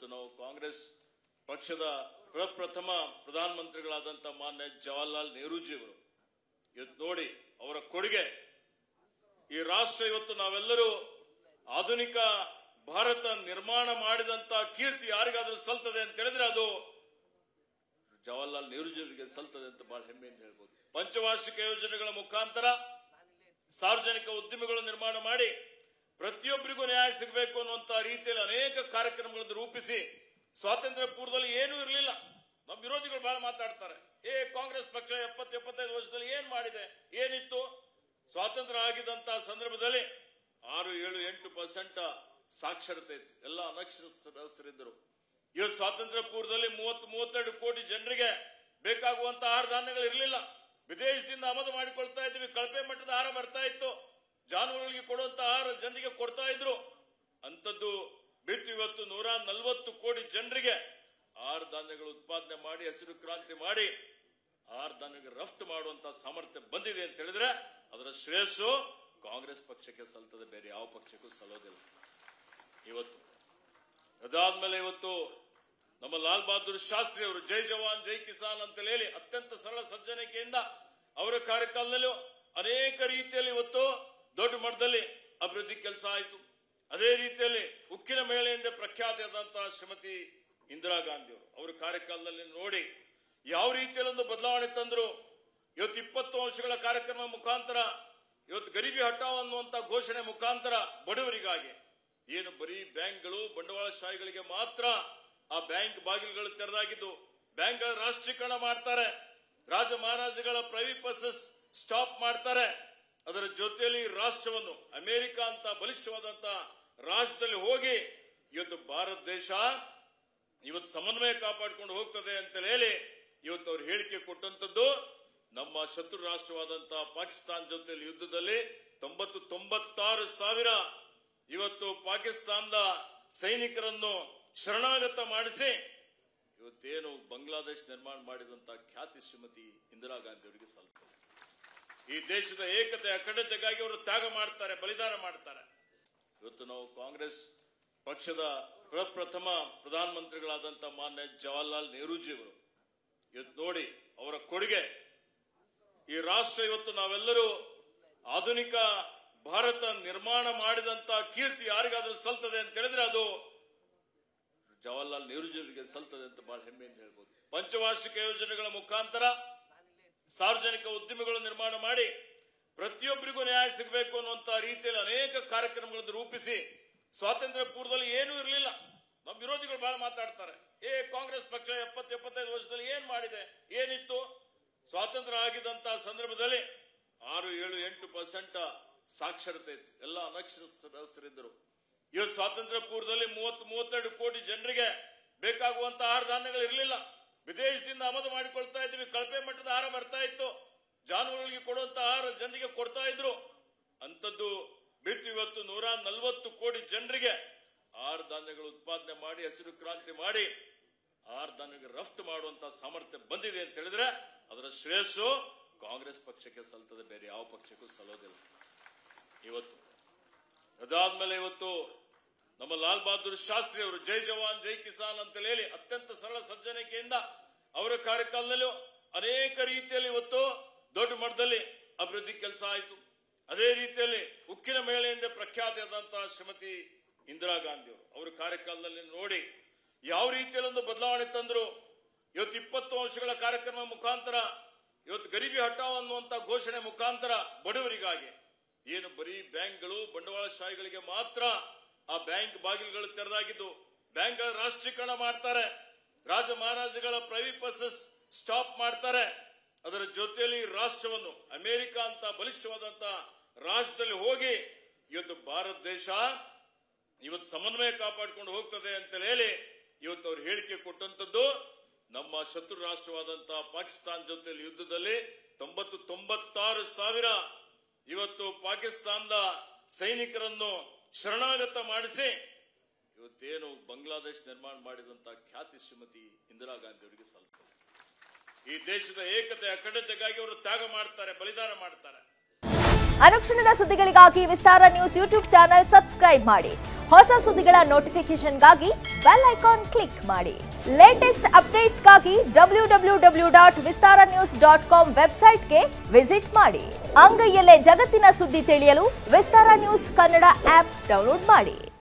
ಇವತ್ತು ನಾವು ಕಾಂಗ್ರೆಸ್ ಪಕ್ಷದ ಪ್ರಪ್ರಥಮ ಪ್ರಧಾನಮಂತ್ರಿಗಳಾದಂಥ ಮಾನ್ಯ ಜವಾಹರ್ಲಾಲ್ ನೆಹರೂಜಿಯವರು ಇವತ್ತು ನೋಡಿ ಅವರ ಕೊಡುಗೆ ಈ ರಾಷ್ಟ್ರ ಇವತ್ತು ನಾವೆಲ್ಲರೂ ಆಧುನಿಕ ಭಾರತ ನಿರ್ಮಾಣ ಮಾಡಿದಂತ ಕೀರ್ತಿ ಯಾರಿಗಾದ್ರೂ ಸಲ್ತದೆ ಅಂತ ಹೇಳಿದ್ರೆ ಅದು ಜವಾಹರ್ಲಾಲ್ ನೆಹರೂಜಿಯವರಿಗೆ ಸಲ್ತದೆ ಅಂತ ಬಹಳ ಹೆಮ್ಮೆಯಿಂದ ಹೇಳ್ಬೋದು ಪಂಚವಾರ್ಷಿಕ ಯೋಜನೆಗಳ ಮುಖಾಂತರ ಸಾರ್ವಜನಿಕ ಉದ್ಯಮಿಗಳು ನಿರ್ಮಾಣ ಮಾಡಿ ಪ್ರತಿಯೊಬ್ಬರಿಗೂ ನ್ಯಾಯ ಸಿಗಬೇಕು ಅನ್ನುವಂತ ರೀತಿಯಲ್ಲಿ ಅನೇಕ ಕಾರ್ಯಕ್ರಮಗಳನ್ನು ರೂಪಿಸಿ ಸ್ವಾತಂತ್ರ್ಯ ಪೂರ್ವದಲ್ಲಿ ಏನೂ ಇರಲಿಲ್ಲ ನಮ್ಮ ವಿರೋಧಿಗಳು ಬಹಳ ಮಾತಾಡ್ತಾರೆ ಏ ಕಾಂಗ್ರೆಸ್ ಪಕ್ಷ ಎಪ್ಪತ್ತು ಎಪ್ಪತ್ತೈದು ವರ್ಷದಲ್ಲಿ ಏನ್ ಮಾಡಿದೆ ಏನಿತ್ತು ಸ್ವಾತಂತ್ರ್ಯ ಆಗಿದಂತ ಸಂದರ್ಭದಲ್ಲಿ ಆರು ಏಳು ಎಂಟು ಪರ್ಸೆಂಟ್ ಸಾಕ್ಷರತೆ ಇತ್ತು ಎಲ್ಲ ಅನಕ್ಷರಸ್ಥರಿದ್ದರು ಇವತ್ತು ಸ್ವಾತಂತ್ರ್ಯ ಪೂರ್ವದಲ್ಲಿ ಮೂವತ್ತು ಮೂವತ್ತೆರಡು ಕೋಟಿ ಜನರಿಗೆ ಬೇಕಾಗುವಂತ ಆಹಾರ ಧಾನ್ಯಗಳು ಇರಲಿಲ್ಲ ವಿದೇಶದಿಂದ ಆಮದು ಮಾಡಿಕೊಳ್ತಾ ಇದ್ವಿ ಕಳಪೆ ಮಟ್ಟದ ಆಹಾರ ಬರ್ತಾ ಇತ್ತು ಜಾನುವಾರುಗಳಿಗೆ ಕೊಡುವಂತ ಆಹಾರ ಜನರಿಗೆ ಕೊಡ್ತಾ ಇದ್ರು ಅಂತದ್ದು ಬಿಟ್ಟು ಇವತ್ತು ನೂರ ನಲವತ್ತು ಕೋಟಿ ಜನರಿಗೆ ಆಹಾರ ಧಾನ್ಯಗಳು ಉತ್ಪಾದನೆ ಮಾಡಿ ಹಸಿರು ಕ್ರಾಂತಿ ಮಾಡಿ ಆಹಾರ ಧಾನ್ಯಗಳಿಗೆ ರಫ್ತು ಮಾಡುವಂತ ಸಾಮರ್ಥ್ಯ ಬಂದಿದೆ ಅಂತ ಹೇಳಿದ್ರೆ ಅದರ ಶ್ರೇಯಸ್ಸು ಕಾಂಗ್ರೆಸ್ ಪಕ್ಷಕ್ಕೆ ಸಲ್ತದೆ ಬೇರೆ ಯಾವ ಪಕ್ಷಕ್ಕೂ ಸಲ್ಲೋದಿಲ್ಲ ಇವತ್ತು ಅದಾದ್ಮೇಲೆ ಇವತ್ತು ನಮ್ಮ ಲಾಲ್ ಬಹದ್ದೂರ್ ಶಾಸ್ತ್ರಿ ಅವರು ಜೈ ಜವಾನ್ ಜೈ ಕಿಸಾನ್ ಅಂತ ಹೇಳಿ ಅತ್ಯಂತ ಸರಳ ಸಜ್ಜನಿಕೆಯಿಂದ ಅವರ ಕಾರ್ಯಕಾಲದಲ್ಲೂ ಅನೇಕ ರೀತಿಯಲ್ಲಿ ಇವತ್ತು ದೊಡ್ಡ ಮಟ್ಟದಲ್ಲಿ ಅಭಿವೃದ್ಧಿ ಕೆಲಸ ಆಯಿತು ಅದೇ ರೀತಿಯಲ್ಲಿ ಉಕ್ಕಿನ ಮಹಿಳೆಯಿಂದ ಪ್ರಖ್ಯಾತಿಯಾದಂತಹ ಶ್ರೀಮತಿ ಇಂದಿರಾ ಗಾಂಧಿ ಅವರು ಅವರ ಕಾರ್ಯಕಾಲದಲ್ಲಿ ನೋಡಿ ಯಾವ ರೀತಿಯಲ್ಲಿ ಒಂದು ಬದಲಾವಣೆ ತಂದ್ರು ಇವತ್ತು ಇಪ್ಪತ್ತು ವರ್ಷಗಳ ಕಾರ್ಯಕ್ರಮ ಮುಖಾಂತರ ಇವತ್ತು ಗರೀಬಿ ಹಠಾವ್ ಅನ್ನುವಂತ ಘೋಷಣೆ ಮುಖಾಂತರ ಬಡವರಿಗಾಗಿ ಏನು ಬರೀ ಬ್ಯಾಂಕ್ಗಳು ಬಂಡವಾಳಶಾಹಿಗಳಿಗೆ ಮಾತ್ರ ಆ ಬ್ಯಾಂಕ್ ಬಾಗಿಲುಗಳು ತೆರೆದಾಗಿದ್ದು ಬ್ಯಾಂಕ್ಗಳ ರಾಷ್ಟ್ರೀಕರಣ ಮಾಡ್ತಾರೆ ರಾಜ ಮಹಾರಾಜಗಳ ಪ್ರೈವೇಟ್ ಬಸ್ಸಸ್ ಸ್ಟಾಪ್ ಮಾಡ್ತಾರೆ ಅದರ ಜೊತೆಯಲ್ಲಿ ರಾಷ್ಟ್ರವನ್ನು ಅಮೆರಿಕ ಅಂತ ಬಲಿಷ್ಠವಾದಂತ ರಾಷ್ಟ್ರದಲ್ಲಿ ಹೋಗಿ ಇವತ್ತು ಭಾರತ ದೇಶ ಇವತ್ತು ಸಮನ್ವಯ ಕಾಪಾಡಿಕೊಂಡು ಹೋಗ್ತದೆ ಅಂತ ಹೇಳಿ ಇವತ್ತು ಅವ್ರು ಹೇಳಿಕೆ ಕೊಟ್ಟಂತದ್ದು ನಮ್ಮ ಶತ್ರು ರಾಷ್ಟ್ರವಾದಂತಹ ಪಾಕಿಸ್ತಾನ ಜೊತೆಯಲ್ಲಿ ಯುದ್ಧದಲ್ಲಿ ತೊಂಬತ್ತು ತೊಂಬತ್ತಾರು ಸಾವಿರ ಇವತ್ತು ಪಾಕಿಸ್ತಾನದ ಸೈನಿಕರನ್ನು ಶರಣಾಗತ ಮಾಡಿಸಿ ಇವತ್ತೇನು ಬಾಂಗ್ಲಾದೇಶ್ ನಿರ್ಮಾಣ ಮಾಡಿದಂತ ಖ್ಯಾತಿ ಶ್ರೀಮತಿ ಇಂದಿರಾ ಗಾಂಧಿ ಅವರಿಗೆ ಸಲ್ತದೆ ಈ ದೇಶದ ಏಕತೆ ಅಖಂಡತೆಗಾಗಿ ಅವರು ತ್ಯಾಗ ಮಾಡ್ತಾರೆ ಬಲಿದಾನ ಮಾಡ್ತಾರೆ ಇವತ್ತು ನಾವು ಕಾಂಗ್ರೆಸ್ ಪಕ್ಷದ ಪ್ರಪ್ರಥಮ ಪ್ರಧಾನಮಂತ್ರಿಗಳಾದಂಥ ಮಾನ್ಯ ಜವಾಹರ್ಲಾಲ್ ನೆಹರೂಜಿಯವರು ಇವತ್ತು ನೋಡಿ ಅವರ ಕೊಡುಗೆ ಈ ರಾಷ್ಟ್ರ ಇವತ್ತು ನಾವೆಲ್ಲರೂ ಆಧುನಿಕ ಭಾರತ ನಿರ್ಮಾಣ ಮಾಡಿದಂತ ಕೀರ್ತಿ ಯಾರಿಗಾದ್ರೂ ಸಲ್ತದೆ ಅಂತ ಹೇಳಿದ್ರೆ ಅದು ಜವಾಹರ್ಲಾಲ್ ನೆಹರೂಜಿಯವರಿಗೆ ಸಲ್ತದೆ ಅಂತ ಬಹಳ ಹೆಮ್ಮೆಯಿಂದ ಹೇಳ್ಬೋದು ಪಂಚವಾರ್ಷಿಕ ಯೋಜನೆಗಳ ಮುಖಾಂತರ ಸಾರ್ವಜನಿಕ ಉದ್ಯಮಿಗಳು ನಿರ್ಮಾಣ ಮಾಡಿ ಪ್ರತಿಯೊಬ್ಬರಿಗೂ ನ್ಯಾಯ ಸಿಗಬೇಕು ಅನ್ನುವಂತ ರೀತಿಯಲ್ಲಿ ಅನೇಕ ಕಾರ್ಯಕ್ರಮಗಳನ್ನು ರೂಪಿಸಿ ಸ್ವಾತಂತ್ರ್ಯ ಪೂರ್ವದಲ್ಲಿ ಏನೂ ಇರಲಿಲ್ಲ ನಮ್ಮ ವಿರೋಧಿಗಳು ಬಹಳ ಮಾತಾಡ್ತಾರೆ ಏ ಕಾಂಗ್ರೆಸ್ ಪಕ್ಷ ಎಪ್ಪತ್ತು ಎಪ್ಪತ್ತೈದು ವರ್ಷದಲ್ಲಿ ಏನ್ ಮಾಡಿದೆ ಏನಿತ್ತು ಸ್ವಾತಂತ್ರ್ಯ ಆಗಿದಂತ ಸಂದರ್ಭದಲ್ಲಿ ಆರು ಏಳು ಎಂಟು ಪರ್ಸೆಂಟ್ ಸಾಕ್ಷರತೆ ಇತ್ತು ಎಲ್ಲ ಅನಕ್ಷರಸ್ಥರಿದ್ದರು ಇವತ್ತು ಸ್ವಾತಂತ್ರ್ಯ ಪೂರ್ವದಲ್ಲಿ ಮೂವತ್ತು ಮೂವತ್ತೆರಡು ಕೋಟಿ ಜನರಿಗೆ ಬೇಕಾಗುವಂತ ಆಹಾರ ಧಾನ್ಯಗಳು ಇರಲಿಲ್ಲ ವಿದೇಶದಿಂದ ಆಮದು ಮಾಡಿಕೊಳ್ತಾ ಇದ್ವಿ ಕಳಪೆ ಮಟ್ಟದ ಆಹಾರ ಬರ್ತಾ ಇತ್ತು ಜಾನುವಾರುಗಳಿಗೆ ಕೊಡುವಂತ ಆಹಾರ ಜನರಿಗೆ ಕೊಡ್ತಾ ಇದ್ರು ಅಂತದ್ದು ಬಿಟ್ಟು ಇವತ್ತು ನೂರ ನಲವತ್ತು ಕೋಟಿ ಜನರಿಗೆ ಆಹಾರ ಧಾನ್ಯಗಳು ಉತ್ಪಾದನೆ ಮಾಡಿ ಹಸಿರು ಕ್ರಾಂತಿ ಮಾಡಿ ಆಹಾರ ಧಾನ್ಯಗಳಿಗೆ ರಫ್ತು ಮಾಡುವಂತ ಸಾಮರ್ಥ್ಯ ಬಂದಿದೆ ಅಂತ ಹೇಳಿದ್ರೆ ಅದರ ಶ್ರೇಯಸ್ಸು ಕಾಂಗ್ರೆಸ್ ಪಕ್ಷಕ್ಕೆ ಸಲ್ತದೆ ಬೇರೆ ಯಾವ ಪಕ್ಷಕ್ಕೂ ಸಲ್ಲೋದಿಲ್ಲ ಇವತ್ತು ಅದಾದ್ಮೇಲೆ ಇವತ್ತು ನಮ್ಮ ಲಾಲ್ ಬಹದ್ದೂರ್ ಶಾಸ್ತ್ರಿ ಅವರು ಜೈ ಜವಾನ್ ಜೈ ಕಿಸಾನ್ ಅಂತ ಹೇಳಿ ಅತ್ಯಂತ ಸರಳ ಸಜ್ಜನಿಕೆಯಿಂದ ಅವರ ಕಾರ್ಯಕಾಲದಲ್ಲೂ ಅನೇಕ ರೀತಿಯಲ್ಲಿ ಇವತ್ತು ದೊಡ್ಡ ಮಟ್ಟದಲ್ಲಿ ಅಭಿವೃದ್ಧಿ ಕೆಲಸ ಆಯಿತು ಅದೇ ರೀತಿಯಲ್ಲಿ ಉಕ್ಕಿನ ಮಹಿಳೆಯಿಂದ ಪ್ರಖ್ಯಾತಿಯಾದಂತಹ ಶ್ರೀಮತಿ ಇಂದಿರಾ ಗಾಂಧಿ ಅವರು ಅವರ ಕಾರ್ಯಕಾಲದಲ್ಲಿ ನೋಡಿ ಯಾವ ರೀತಿಯಲ್ಲಿ ಒಂದು ಬದಲಾವಣೆ ತಂದ್ರು ಇವತ್ತು ಇಪ್ಪತ್ತು ವರ್ಷಗಳ ಕಾರ್ಯಕ್ರಮ ಮುಖಾಂತರ ಇವತ್ತು ಗರೀಬಿ ಹಠಾವ್ ಅನ್ನುವಂತ ಘೋಷಣೆ ಮುಖಾಂತರ ಬಡವರಿಗಾಗಿ ಏನು ಬರೀ ಬ್ಯಾಂಕ್ಗಳು ಬಂಡವಾಳಶಾಹಿಗಳಿಗೆ ಮಾತ್ರ ಆ ಬ್ಯಾಂಕ್ ಬಾಗಿಲುಗಳು ತೆರೆದಾಗಿದ್ದು ಬ್ಯಾಂಕ್ಗಳ ರಾಷ್ಟ್ರೀಕರಣ ಮಾಡ್ತಾರೆ ರಾಜ ಮಹಾರಾಜಗಳ ಪ್ರೈವೇಟ್ ಬಸ್ಸಸ್ ಸ್ಟಾಪ್ ಮಾಡ್ತಾರೆ ಅದರ ಜೊತೆಯಲ್ಲಿ ರಾಷ್ಟ್ರವನ್ನು ಅಮೆರಿಕ ಅಂತ ಬಲಿಷ್ಠವಾದಂತ ರಾಷ್ಟ್ರದಲ್ಲಿ ಹೋಗಿ ಇವತ್ತು ಭಾರತ ದೇಶ ಇವತ್ತು ಸಮನ್ವಯ ಕಾಪಾಡಿಕೊಂಡು ಹೋಗ್ತದೆ ಅಂತ ಹೇಳಿ ಇವತ್ತು ಅವ್ರು ಹೇಳಿಕೆ ಕೊಟ್ಟಂತದ್ದು ನಮ್ಮ ಶತ್ರು ರಾಷ್ಟ್ರವಾದಂತಹ ಪಾಕಿಸ್ತಾನ ಜೊತೆಯಲ್ಲಿ ಯುದ್ಧದಲ್ಲಿ ತೊಂಬತ್ತು ತೊಂಬತ್ತಾರು ಸಾವಿರ ಇವತ್ತು ಪಾಕಿಸ್ತಾನದ ಸೈನಿಕರನ್ನು ಶರಣಾಗತ ಮಾಡಿಸಿ ಇವತ್ತೇನು ಬಾಂಗ್ಲಾದೇಶ್ ನಿರ್ಮಾಣ ಮಾಡಿದಂತ ಖ್ಯಾತಿ ಶ್ರೀಮತಿ ಇಂದಿರಾ ಗಾಂಧಿ ಅವರಿಗೆ ಸಲ್ತದೆ ಈ ದೇಶದ ಏಕತೆ ಅಖಂಡತೆಗಾಗಿ ಅವರು ತ್ಯಾಗ ಮಾಡ್ತಾರೆ ಬಲಿದಾನ ಮಾಡ್ತಾರೆ ಅನುಕ್ಷಣದ ಸುದ್ದಿಗಳಿಗಾಗಿ Vistara news YouTube channel subscribe ಮಾಡಿ ಹೊಸ ಸುದ್ದಿಗಳ ನೋಟಿಫಿಕೇಶನ್ಗಾಗಿ ಬೆಲ್ ಐಕಾನ್ ಕ್ಲಿಕ್ ಮಾಡಿ ಲೇಟೆಸ್ಟ್ ಅಪ್ಡೇಟ್ಸ್ಗಾಗಿ W W W dot Vistara news dot com ವೆಬ್ಸೈಟ್ಗೆ ವಿಸಿಟ್ ಮಾಡಿ ಅಂಗೈಯಲ್ಲೇ ಜಗತ್ತಿನ ಸುದ್ದಿ ತಿಳಿಯಲು Vistara news Kannada app download ಮಾಡಿ